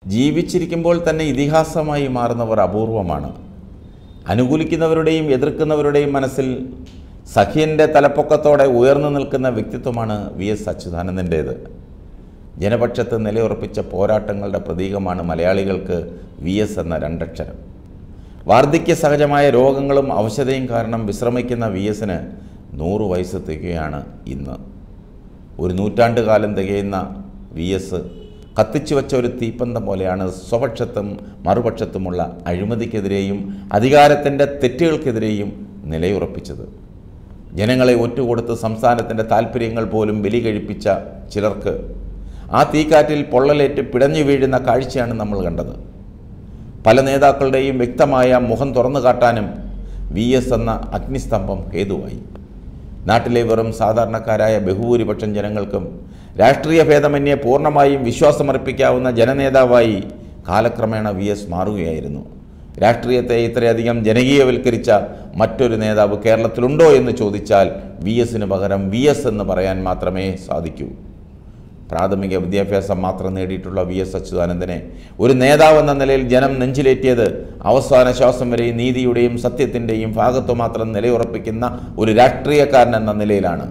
ജീവിച്ചിരിക്കുമ്പോൾ തന്നെ ഇതിഹാസമായി മാറുന്നവർ അപൂർവമാണ് അനുകൂലിക്കുന്നവരുടെയും എതിർക്കുന്നവരുടെയും മനസ്സിൽ സഖ്യൻ്റെ തലപ്പൊക്കത്തോടെ ഉയർന്നു നിൽക്കുന്ന വ്യക്തിത്വമാണ് വി എസ് അച്യുതാനന്ദൻ്റേത് ജനപക്ഷത്ത് നിലയുറപ്പിച്ച പോരാട്ടങ്ങളുടെ പ്രതീകമാണ് മലയാളികൾക്ക് വി എസ് എന്ന രണ്ടക്ഷരം വാർദ്ധക്യ സഹജമായ രോഗങ്ങളും അവശതയും കാരണം വിശ്രമിക്കുന്ന വി എസിന് നൂറ് വയസ്സ് തികയാണ് ഇന്ന് ഒരു നൂറ്റാണ്ട് കാലം തികയുന്ന വി എസ് കത്തിച്ചു വച്ച ഒരു തീപ്പന്തം പോലെയാണ് സ്വപക്ഷത്തും മറുപക്ഷത്തുമുള്ള അഴിമതിക്കെതിരെയും അധികാരത്തിൻ്റെ തെറ്റുകൾക്കെതിരെയും നിലയുറപ്പിച്ചത് ജനങ്ങളെ ഒറ്റുകൊടുത്ത് സംസ്ഥാനത്തിൻ്റെ താല്പര്യങ്ങൾ പോലും ബലി കഴിപ്പിച്ച ചിലർക്ക് ആ തീക്കാറ്റിൽ പൊള്ളലേറ്റ് പിടഞ്ഞു വീഴുന്ന കാഴ്ചയാണ് നമ്മൾ കണ്ടത് പല നേതാക്കളുടെയും വ്യക്തമായ മുഖം തുറന്നു കാട്ടാനും വി എസ് എന്ന അഗ്നിസ്തംഭം ഹേതുവായി നാട്ടിലെ വെറും സാധാരണക്കാരായ ബഹുഭൂരിപക്ഷം ജനങ്ങൾക്കും രാഷ്ട്രീയ ഭേദമന്യേ പൂർണ്ണമായും വിശ്വാസമർപ്പിക്കാവുന്ന ജനനേതാവായി കാലക്രമേണ വി എസ് മാറുകയായിരുന്നു രാഷ്ട്രീയത്തെ ഇത്രയധികം ജനകീയവൽക്കരിച്ച മറ്റൊരു നേതാവ് കേരളത്തിലുണ്ടോ എന്ന് ചോദിച്ചാൽ വി എസിന് പകരം വി എസ് എന്ന് പറയാൻ മാത്രമേ സാധിക്കൂ പ്രാഥമിക വിദ്യാഭ്യാസം മാത്രം നേടിയിട്ടുള്ള വി എസ് അച്യുതാനന്ദനെ ഒരു നേതാവെന്ന നിലയിൽ ജനം നെഞ്ചിലേറ്റിയത് അവസാന ശ്വാസം വരെ നീതിയുടെയും സത്യത്തിൻ്റെയും ഭാഗത്തു മാത്രം നിലയുറപ്പിക്കുന്ന ഒരു രാഷ്ട്രീയക്കാരൻ എന്ന നിലയിലാണ്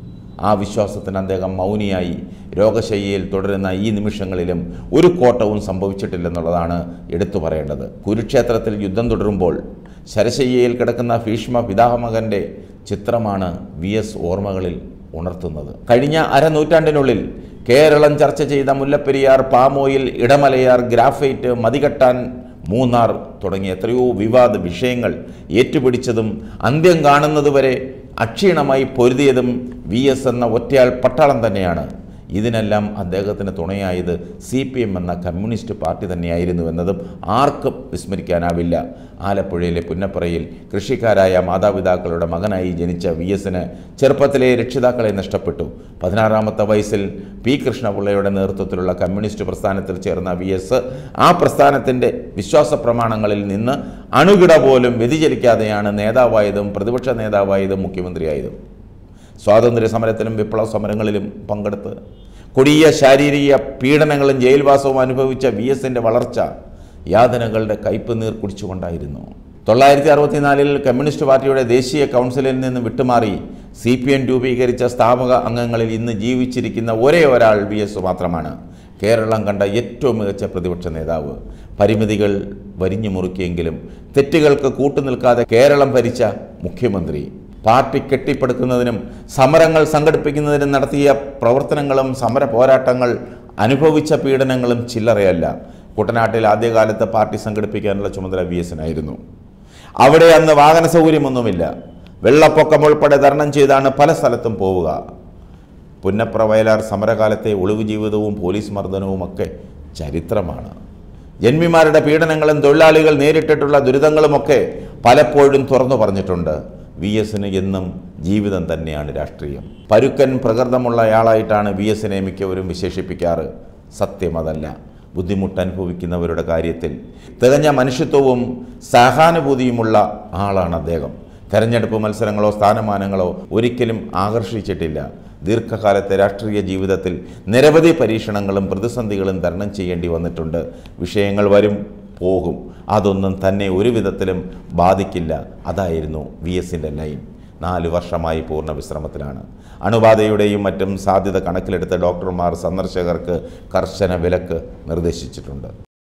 ആ വിശ്വാസത്തിന് അദ്ദേഹം മൗനിയായി രോഗശയ്യയിൽ തുടരുന്ന ഈ നിമിഷങ്ങളിലും ഒരു കോട്ടവും സംഭവിച്ചിട്ടില്ലെന്നുള്ളതാണ് എടുത്തു പറയേണ്ടത് കുരുക്ഷേത്രത്തിൽ യുദ്ധം തുടരുമ്പോൾ ശരശയ്യയിൽ കിടക്കുന്ന ഭീഷ്മ പിതാമകൻ്റെ ചിത്രമാണ് വി എസ് ഓർമ്മകളിൽ ഉണർത്തുന്നത് കഴിഞ്ഞ അരനൂറ്റാണ്ടിനുള്ളിൽ കേരളം ചർച്ച ചെയ്ത മുല്ലപ്പെരിയാർ പാമോയിൽ ഇടമലയാർ ഗ്രാഫൈറ്റ് മതികെട്ടാൻ മൂന്നാർ തുടങ്ങിയ എത്രയോ വിവാദ വിഷയങ്ങൾ ഏറ്റുപിടിച്ചതും അന്ത്യം കാണുന്നതുവരെ അക്ഷീണമായി പൊരുതിയതും വി എസ് എന്ന ഒറ്റയാൾ പട്ടാളം തന്നെയാണ് ഇതിനെല്ലാം അദ്ദേഹത്തിന് തുണയായത് സി പി എം എന്ന കമ്മ്യൂണിസ്റ്റ് പാർട്ടി തന്നെയായിരുന്നു എന്നതും ആർക്കും വിസ്മരിക്കാനാവില്ല ആലപ്പുഴയിലെ പുന്നപ്പറയിൽ കൃഷിക്കാരായ മാതാപിതാക്കളുടെ മകനായി ജനിച്ച വി എസിന് ചെറുപ്പത്തിലെ രക്ഷിതാക്കളെ നഷ്ടപ്പെട്ടു പതിനാറാമത്തെ വയസ്സിൽ പി കൃഷ്ണപിള്ളയുടെ നേതൃത്വത്തിലുള്ള കമ്മ്യൂണിസ്റ്റ് പ്രസ്ഥാനത്തിൽ ചേർന്ന വി എസ് ആ പ്രസ്ഥാനത്തിൻ്റെ വിശ്വാസ പ്രമാണങ്ങളിൽ നിന്ന് അണുകിട പോലും വ്യതിചലിക്കാതെയാണ് നേതാവായതും പ്രതിപക്ഷ നേതാവായതും മുഖ്യമന്ത്രിയായതും സ്വാതന്ത്ര്യ സമരത്തിലും വിപ്ലവ സമരങ്ങളിലും പങ്കെടുത്ത് കൊടിയ ശാരീരിക പീഡനങ്ങളും ജയിൽവാസവും അനുഭവിച്ച വി എസിൻ്റെ വളർച്ച യാതനകളുടെ കയ്പ് നീർ കുടിച്ചുകൊണ്ടായിരുന്നു തൊള്ളായിരത്തി അറുപത്തിനാലിൽ കമ്മ്യൂണിസ്റ്റ് പാർട്ടിയുടെ ദേശീയ കൗൺസിലിൽ നിന്ന് വിട്ടുമാറി സി പി എം രൂപീകരിച്ച സ്ഥാപക അംഗങ്ങളിൽ ഇന്ന് ജീവിച്ചിരിക്കുന്ന ഒരേ ഒരാൾ വി എസ് മാത്രമാണ് കേരളം കണ്ട ഏറ്റവും മികച്ച പ്രതിപക്ഷ നേതാവ് പരിമിതികൾ വരിഞ്ഞു മുറുക്കിയെങ്കിലും തെറ്റുകൾക്ക് കൂട്ടുനിൽക്കാതെ കേരളം ഭരിച്ച മുഖ്യമന്ത്രി പാർട്ടി കെട്ടിപ്പടുക്കുന്നതിനും സമരങ്ങൾ സംഘടിപ്പിക്കുന്നതിനും നടത്തിയ പ്രവർത്തനങ്ങളും സമര പോരാട്ടങ്ങൾ അനുഭവിച്ച പീഡനങ്ങളും ചില്ലറയല്ല കുട്ടനാട്ടിൽ ആദ്യകാലത്ത് പാർട്ടി സംഘടിപ്പിക്കാനുള്ള ചുമതല വി എസിനായിരുന്നു അവിടെ അന്ന് വാഹന സൗകര്യമൊന്നുമില്ല വെള്ളപ്പൊക്കം ഉൾപ്പെടെ തരണം ചെയ്താണ് പല സ്ഥലത്തും പോവുക പുന്നപ്ര വയലാർ സമരകാലത്തെ ഒളിവ് ജീവിതവും പോലീസ് മർദ്ദനവുമൊക്കെ ചരിത്രമാണ് ജന്മിമാരുടെ പീഡനങ്ങളും തൊഴിലാളികൾ നേരിട്ടിട്ടുള്ള ദുരിതങ്ങളുമൊക്കെ പലപ്പോഴും തുറന്നു പറഞ്ഞിട്ടുണ്ട് വി എസിന് എന്നും ജീവിതം തന്നെയാണ് രാഷ്ട്രീയം പരുക്കൻ പ്രകൃതമുള്ളയാളായിട്ടാണ് വി എസിനെ മിക്കവരും വിശേഷിപ്പിക്കാറ് സത്യം അതല്ല ബുദ്ധിമുട്ട് അനുഭവിക്കുന്നവരുടെ കാര്യത്തിൽ തികഞ്ഞ മനുഷ്യത്വവും സഹാനുഭൂതിയുമുള്ള ആളാണ് അദ്ദേഹം തെരഞ്ഞെടുപ്പ് മത്സരങ്ങളോ സ്ഥാനമാനങ്ങളോ ഒരിക്കലും ആകർഷിച്ചിട്ടില്ല ദീർഘകാലത്തെ രാഷ്ട്രീയ ജീവിതത്തിൽ നിരവധി പരീക്ഷണങ്ങളും പ്രതിസന്ധികളും തരണം ചെയ്യേണ്ടി വന്നിട്ടുണ്ട് വിഷയങ്ങൾ വരും പോകും അതൊന്നും തന്നെ ഒരു വിധത്തിലും ബാധിക്കില്ല അതായിരുന്നു വി എസിൻ്റെ ലൈൻ നാല് വർഷമായി പൂർണ്ണ വിശ്രമത്തിലാണ് അണുബാധയുടെയും മറ്റും സാധ്യത കണക്കിലെടുത്ത് ഡോക്ടർമാർ സന്ദർശകർക്ക് കർശന വിലക്ക് നിർദ്ദേശിച്ചിട്ടുണ്ട്